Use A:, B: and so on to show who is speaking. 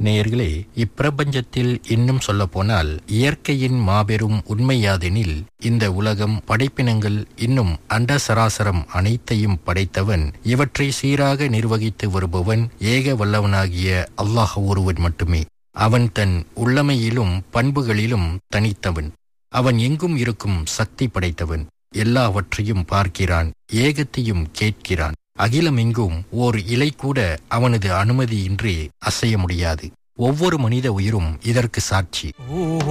A: நேயர்களே இப்பிரபஞ்சத்தில் இன்னும் சொல்லப்போனால் இயற்கையின் மாபெரும் உண்மையாதெனில் இந்த உலகம் படைப்பினங்கள் இன்னும் அண்ட சராசரம் அனைத்தையும் படைத்தவன் இவற்றை சீராக நிர்வகித்து வருபவன் ஏக வல்லவனாகிய அல்லாஹ் ஒருவன் மட்டுமே அவன் தன் உள்ளமையிலும் பண்புகளிலும் தனித்தவன் அவன் எங்கும் இருக்கும் சக்தி படைத்தவன் எல்லாவற்றையும் பார்க்கிறான் ஏகத்தையும் கேட்கிறான் அகிலமெங்கும் ஓர் இலை கூட அவனது அனுமதியின்றி அசைய முடியாது ஒவ்வொரு மனித உயிரும் இதற்கு சாட்சி